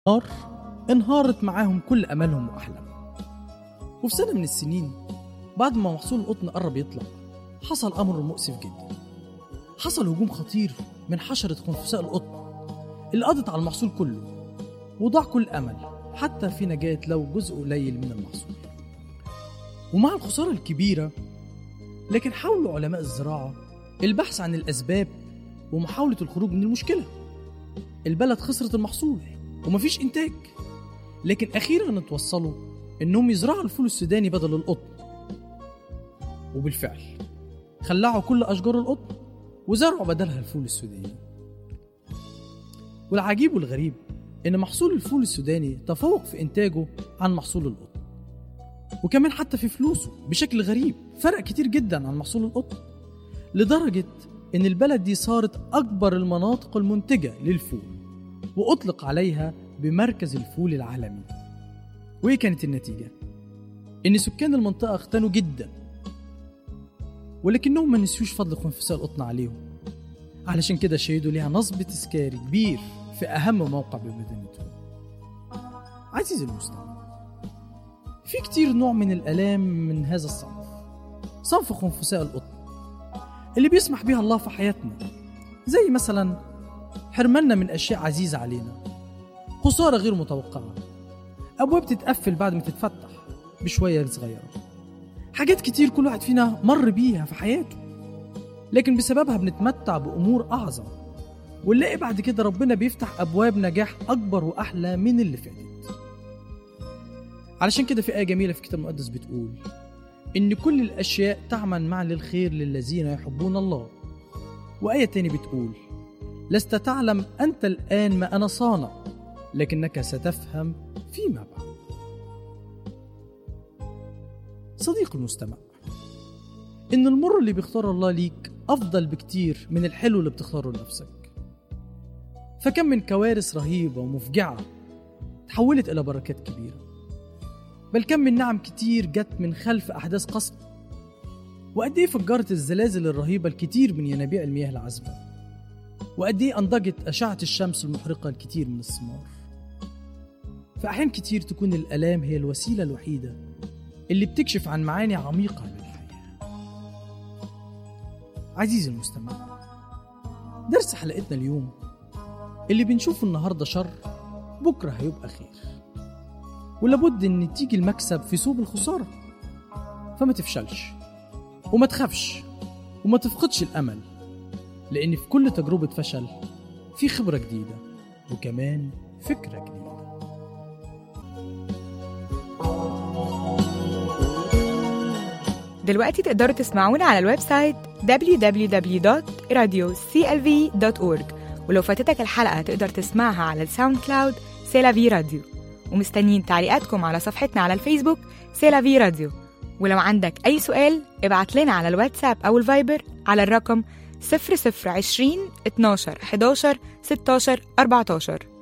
نار انهارت معاهم كل أملهم وأحلامهم وفي سنة من السنين بعد ما محصول القطن قرب يطلع حصل أمر مؤسف جدا حصل هجوم خطير من حشرة خنفساء القطن اللي قضت على المحصول كله وضاع كل أمل حتى في نجاة لو جزء قليل من المحصول ومع الخسارة الكبيرة لكن حاولوا علماء الزراعة البحث عن الأسباب ومحاولة الخروج من المشكلة البلد خسرت المحصول ومفيش إنتاج لكن أخيرا اتوصلوا إنهم يزرعوا الفول السوداني بدل القطن وبالفعل خلعوا كل أشجار القطن وزرعوا بدلها الفول السوداني والعجيب والغريب إن محصول الفول السوداني تفوق في إنتاجه عن محصول القطن وكمان حتى في فلوسه بشكل غريب فرق كتير جدا عن محصول القطن لدرجة إن البلد دي صارت أكبر المناطق المنتجة للفول وأطلق عليها بمركز الفول العالمي وإيه كانت النتيجة؟ إن سكان المنطقة اغتنوا جدا ولكنهم ما نسيوش فضل خنفساء القطن عليهم علشان كده شهدوا ليها نصب تذكاري كبير في أهم موقع بمدينتهم عزيزي المستمع في كتير نوع من الآلام من هذا الصنف صنف خنفساء القطن اللي بيسمح بيها الله في حياتنا زي مثلا حرمنا من أشياء عزيزة علينا خسارة غير متوقعة أبواب تتقفل بعد ما تتفتح بشوية صغيرة حاجات كتير كل واحد فينا مر بيها في حياته لكن بسببها بنتمتع بأمور أعظم ونلاقي بعد كده ربنا بيفتح أبواب نجاح أكبر وأحلى من اللي فاتت علشان كده في آية جميلة في الكتاب المقدس بتقول إن كل الأشياء تعمل معا للخير للذين يحبون الله وآية تاني بتقول لست تعلم أنت الآن ما أنا صانع لكنك ستفهم فيما بعد صديق المستمع إن المر اللي بيختار الله ليك أفضل بكتير من الحلو اللي بتختاره لنفسك فكم من كوارث رهيبة ومفجعة تحولت إلى بركات كبيرة بل كم من نعم كتير جت من خلف أحداث قصر وقد إيه فجرت الزلازل الرهيبة الكتير من ينابيع المياه العذبة وقد إيه أنضجت أشعة الشمس المحرقة الكتير من الثمار في أحيان كتير تكون الآلام هي الوسيلة الوحيدة اللي بتكشف عن معاني عميقة للحياة عزيزي المستمع درس حلقتنا اليوم اللي بنشوفه النهاردة شر بكرة هيبقى خير ولابد ان تيجي المكسب في صوب الخسارة فما تفشلش وما تخافش وما تفقدش الأمل لأن في كل تجربة فشل في خبرة جديدة وكمان فكرة جديدة دلوقتي تقدروا تسمعونا على الويب سايت www.radioclv.org ولو فاتتك الحلقة تقدر تسمعها على الساوند كلاود سيلافي راديو ومستنيين تعليقاتكم على صفحتنا على الفيسبوك سيلافي راديو ولو عندك أي سؤال ابعت لنا على الواتساب أو الفايبر على الرقم 0020 12 11 16 14